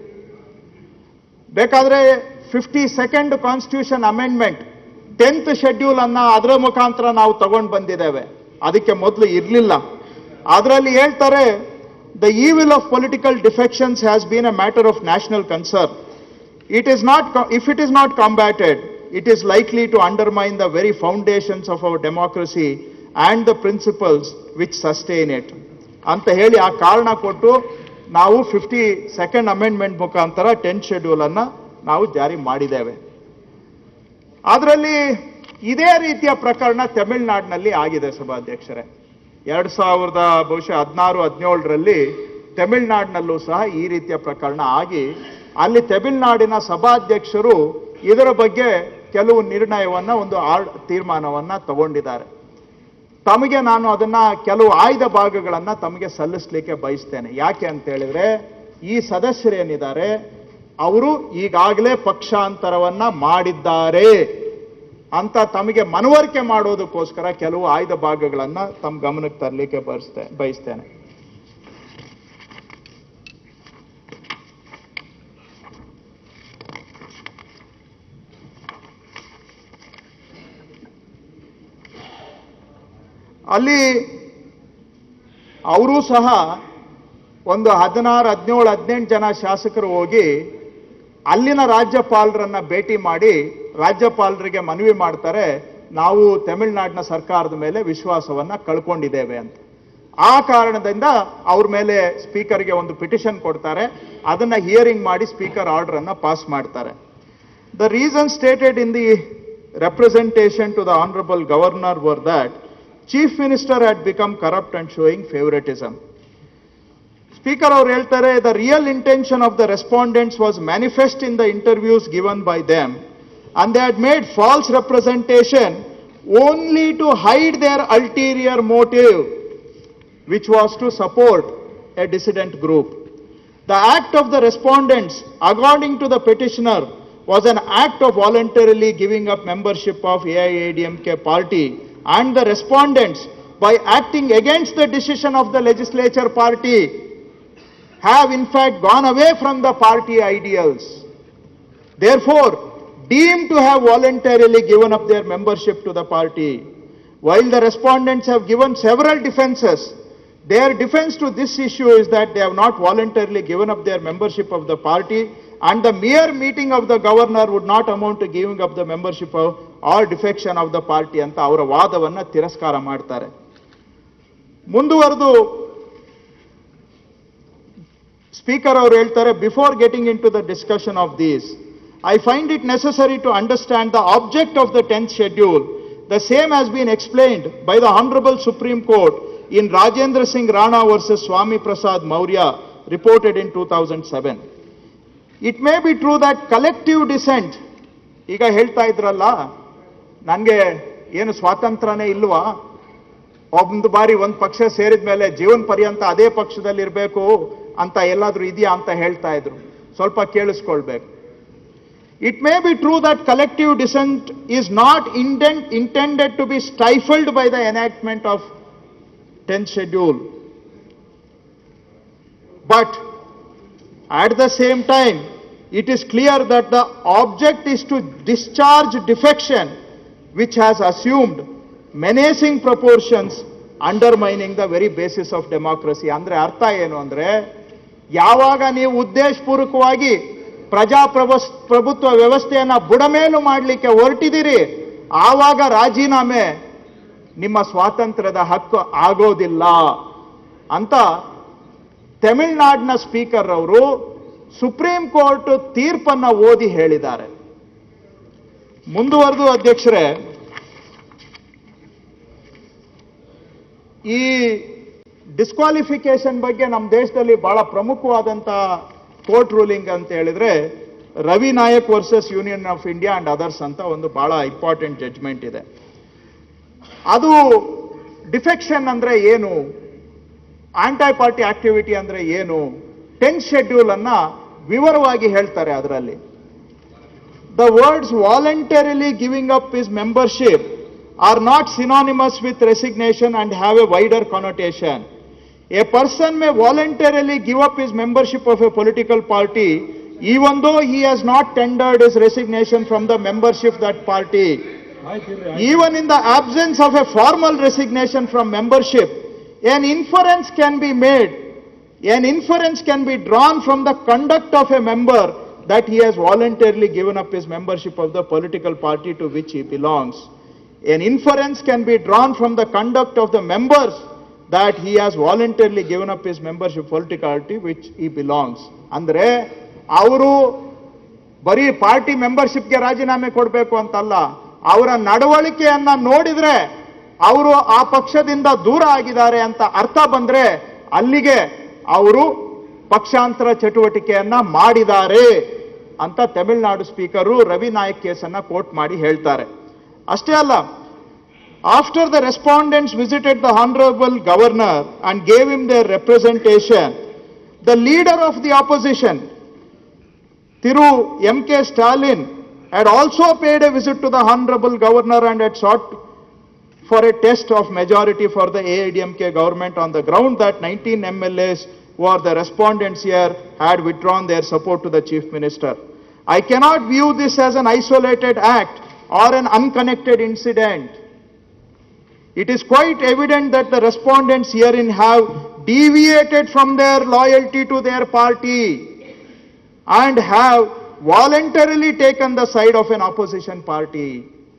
ಬೇಕಾದ್ರೆ fifty second constitution amendment tenth schedule ಅನ್ನ ಅದರ ಮುಖಾಂತರ ನಾವು ತಗೊಂಡು ಬಂದಿದ್ದೇವೆ ಅದಕ್ಕೆ ಮೊದಲು ಇರಲಿಲ್ಲ ಅದರಲ್ಲಿ ಹೇಳ್ತಾರೆ the evil of political defections has been a matter of national concern it is not, co- if it is not combated, it is likely to undermine the very foundations of our democracy and the principles which sustain it. ಅಂತ ಹೇಳಿ ಆ ಕಾರಣ ಕೊಟ್ಟು ನಾವು fifty second amendment ಮುಖಾಂತರ tenth schedule ಅನ್ನ ನಾವು ಜಾರಿ ಮಾಡಿದ್ದೇವೆ ಅದರಲ್ಲಿ ಇದೇ ರೀತಿಯ ಪ್ರಕರಣ ತಮಿಳುನಾಡಿನಲ್ಲಿ ಆಗಿದೆ ಸಭಾಧ್ಯಕ್ಷರೇ ಎರಡ್ ಸಾವಿರದ ಬಹುಶಃ ಹದಿನಾರು ಹದಿನೇಳರಲ್ಲಿ ತಮಿಳುನಾಡಿನಲ್ಲೂ ಸಹ ಈ ರೀತಿಯ ಪ್ರಕರಣ ಆಗಿ ಅಲ್ಲಿ ತಮಿಳುನಾಡಿನ ಸಭಾಧ್ಯಕ್ಷರು ಇದರ ಬಗ್ಗೆ ಕೆಲವು ನಿರ್ಣಯವನ್ನ ಒಂದು ಆರ್ ತೀರ್ಮಾನವನ್ನ ತಗೊಂಡಿದ್ದಾರೆ ತಮಗೆ ನಾನು ಅದನ್ನ ಕೆಲವು ಆಯ್ದ ಭಾಗಗಳನ್ನ ತಮಗೆ ಸಲ್ಲಿಸಲಿಕ್ಕೆ ಬಯಸ್ತೇನೆ ಯಾಕೆ ಅಂತ ಹೇಳಿದ್ರೆ ಈ ಸದಸ್ಯರೇನಿದ್ದಾರೆ ಅವರು ಈಗಾಗಲೇ ಪಕ್ಷಾಂತರವನ್ನ ಮಾಡಿದ್ದಾರೆ ಅಂತ ತಮಗೆ ಮನವರಿಕೆ ಮಾಡೋದಕ್ಕೋಸ್ಕರ ಕೆಲವು ಆಯ್ದ ಭಾಗಗಳನ್ನ ತಮ್ಮ ಗಮನಕ್ಕೆ ತರಲಿಕ್ಕೆ ಬಯಸ್ತೇ ಬಯಸ್ತೇನೆ ಅಲ್ಲಿ ಅವರೂ ಸಹ ಒಂದು ಹದಿನಾರು ಹದಿನೇಳು ಹದಿನೆಂಟು ಜನ ಶಾಸಕರು ಹೋಗಿ ಅಲ್ಲಿನ ರಾಜ್ಯಪಾಲರನ್ನ ಭೇಟಿ ಮಾಡಿ ರಾಜ್ಯಪಾಲರಿಗೆ ಮನವಿ ಮಾಡ್ತಾರೆ ನಾವು ತಮಿಳುನಾಡಿನ ಸರ್ಕಾರದ ಮೇಲೆ ವಿಶ್ವಾಸವನ್ನ ಕಳ್ಕೊಂಡಿದ್ದೇವೆ ಅಂತ ಆ ಕಾರಣದಿಂದ ಅವ್ರ ಮೇಲೆ ಸ್ಪೀಕರ್ಗೆ ಒಂದು ಪಿಟಿಷನ್ ಕೊಡ್ತಾರೆ ಅದನ್ನ ಹಿಯರಿಂಗ್ ಮಾಡಿ ಸ್ಪೀಕರ್ ಆರ್ಡರ್ ಅನ್ನ ಪಾಸ್ ಮಾಡ್ತಾರೆ The reasons stated in the representation to the Honorable Governor were that Chief Minister had become corrupt and showing favoritism. Speaker ಅವ್ರು ಹೇಳ್ತಾರೆ the real intention of the respondents was manifest in the interviews given by them and they had made false representation only to hide their ulterior motive which was to support a dissident group. The act of the respondents, according to the petitioner, was an act of voluntarily giving up membership of AIADMK party and the respondents, by acting against the decision of the legislature party, have in fact gone away from the party ideals. Therefore, deemed to have voluntarily given up their membership to the party. While the respondents have given several defenses, their defense to this issue is that they have not voluntarily given up their membership of the party and the mere meeting of the governor would not amount to giving up the membership of or defection of the party ಅಂತ ಅವರ ವಾದವನ್ನ ತಿರಸ್ಕಾರ ಮಾಡ್ತಾರೆ ಮುಂದುವರೆದು speaker ಅವರು ಹೇಳ್ತಾರೆ before getting into the discussion of these I find it necessary to understand the object of the tenth schedule the same has been explained by the honourable supreme court in Rajendra Singh Rana versus Swami Prasad Maurya reported in two thousand seven it may be true that collective dissent ಈಗ ಹೇಳ್ತಾ ಇದ್ರಲ್ಲ ನನಗೆ ಏನು ಸ್ವಾತಂತ್ರ್ಯನೇ ಇಲ್ವಾ ಒಂದು ಬಾರಿ ಒಂದು ಪಕ್ಷ ಸೇರಿದ ಮೇಲೆ ಜೀವನ ಪರ್ಯಂತ ಅದೇ ಪಕ್ಷದಲ್ಲಿ ಇರಬೇಕು ಅಂತ ಎಲ್ಲಾದ್ರೂ ಇದೆಯಾ ಅಂತ ಹೇಳ್ತಾ ಇದ್ರು ಸ್ವಲ್ಪ ಕೇಳಿಸ್ಕೊಳ್ಬೇಕು it may be true that collective dissent is not intent intended to be stifled by the enactment of tenth schedule but At the same time, it is clear that the object is to discharge defection which has assumed menacing proportions undermining the very basis of democracy. ಅಂದ್ರೆ ಅರ್ಥ ಏನು ಅಂದ್ರೆ ಯಾವಾಗ ನೀವು ಉದ್ದೇಶಪೂರ್ವಕವಾಗಿ ಪ್ರಜಾಪ್ರಭು ಪ್ರಭುತ್ವ ವ್ಯವಸ್ಥೆಯನ್ನ ಬುಡಮೇಲು ಮಾಡಲಿಕ್ಕೆ ಹೊರಟಿದ್ದೀರಿ ಆವಾಗ ರಾಜೀನಾಮೆ ನಿಮ್ಮ ಸ್ವಾತಂತ್ರ್ಯದ ಹಕ್ಕು ಆಗೋದಿಲ್ಲ ಅಂತ ತಮಿಳುನಾಡಿನ ಸ್ಪೀಕರ್ ಅವರು ಸುಪ್ರೀಂ ಕೋರ್ಟ್ ತೀರ್ಪನ್ನ ಓದಿ ಹೇಳಿದ್ದಾರೆ ಮುಂದುವರೆದು ಅಧ್ಯಕ್ಷರೇ ಈ ಡಿಸ್ಕ್ವಾಲಿಫಿಕೇಶನ್ ಬಗ್ಗೆ ನಮ್ಮ ದೇಶದಲ್ಲಿ ಬಹಳ ಪ್ರಮುಖವಾದಂತ ಕೋರ್ಟ್ ರೂಲಿಂಗ್ ಅಂತ ಹೇಳಿದ್ರೆ Ravi Naik versus Union of India and others ಅಂತ ಒಂದು ಬಹಳ ಇಂಪಾರ್ಟೆಂಟ್ ಜಡ್ಜ್ಮೆಂಟ್ ಇದೆ ಅದು ಡಿಫೆಕ್ಷನ್ ಅಂದ್ರೆ ಏನು ಆಂಟೈ ಪಾರ್ಟಿ ಆಕ್ಟಿವಿಟಿ ಅಂದ್ರೆ ಏನು ಟೆನ್ ಶೆಡ್ಯೂಲ್ ಅನ್ನ ವಿವರವಾಗಿ ಹೇಳ್ತಾರೆ ಅದರಲ್ಲಿ the words voluntarily giving up his membership are not synonymous with resignation and have a wider connotation a person may voluntarily give up his membership of a political party even though he has not tendered his resignation from the membership that party even in the absence of a formal resignation from membership, an inference can be made, an inference can be drawn from the conduct of a member that he has voluntarily given up his membership of the political party to which he belongs. An inference can be drawn from the conduct of the members that he has voluntarily given up his membership political party which he belongs. ಅಂದ್ರೆ ಅವರು ಬರೀ party ಮೆಂಬರ್ಶಿಪ್ಗೆ ರಾಜೀನಾಮೆ ಕೊಡಬೇಕು ಅಂತಲ್ಲ ಅವರ ನಡವಳಿಕೆಯನ್ನ ನೋಡಿದ್ರೆ ಅವರು ಆ ಪಕ್ಷದಿಂದ ದೂರ ಆಗಿದ್ದಾರೆ ಅಂತ ಅರ್ಥ ಬಂದ್ರೆ ಅಲ್ಲಿಗೆ ಅವರು ಪಕ್ಷಾಂತರ ಚಟುವಟಿಕೆಯನ್ನ ಮಾಡಿದ್ದಾರೆ ಅಂತ ತಮಿಳುನಾಡು ಸ್ಪೀಕರು ರವಿ ನಾಯಕ್ ಕೇಸನ್ನ ಕೋಟ್ ಮಾಡಿ ಹೇಳ್ತಾರೆ ಅಷ್ಟೇ ಅಲ್ಲ after the respondents visited the honourable governor and gave him their representation the leader of the opposition Thiru M.K. Stalin had also paid a visit to the Honorable Governor and had sought for a test of majority for the AIDMK government on the ground that 19 MLAs who are the respondents here had withdrawn their support to the Chief Minister. I cannot view this as an isolated act or an unconnected incident. It is quite evident that the respondents herein have deviated from their loyalty to their party and have voluntarily taken the side of an opposition party.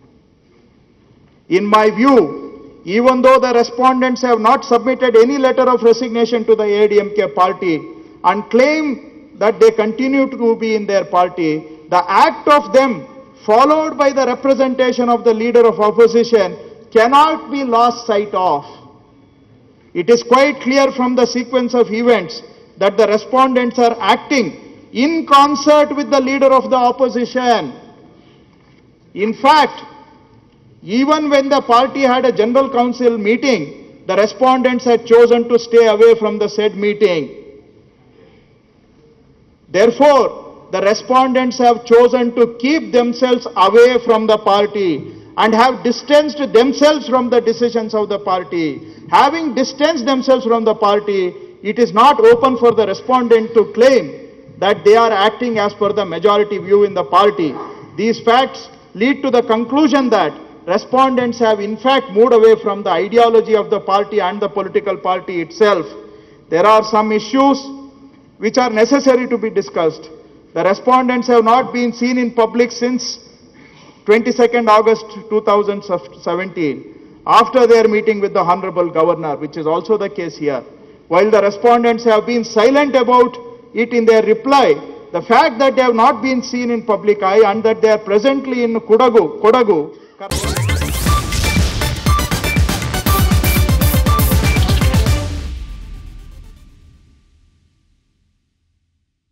In my view, even though the respondents have not submitted any letter of resignation to the ADMK party and claim that they continue to be in their party, the act of them followed by the representation of the leader of opposition cannot be lost sight of. It is quite clear from the sequence of events that the respondents are acting in concert with the leader of the opposition. In fact, even when the party had a general council meeting, the respondents had chosen to stay away from the said meeting. Therefore, the respondents have chosen to keep themselves away from the party and have distanced themselves from the decisions of the party. Having distanced themselves from the party, it is not open for the respondent to claim that they are acting as per the majority view in the party. These facts lead to the conclusion that respondents have in fact moved away from the ideology of the party and the political party itself. There are some issues which are necessary to be discussed. The respondents have not been seen in public since 22nd August 2017 after their meeting with the Honorable Governor, which is also the case here. While the respondents have been silent about it in their reply, the fact that they have not been seen in public eye and that they are presently in Kudagu, Kodagu,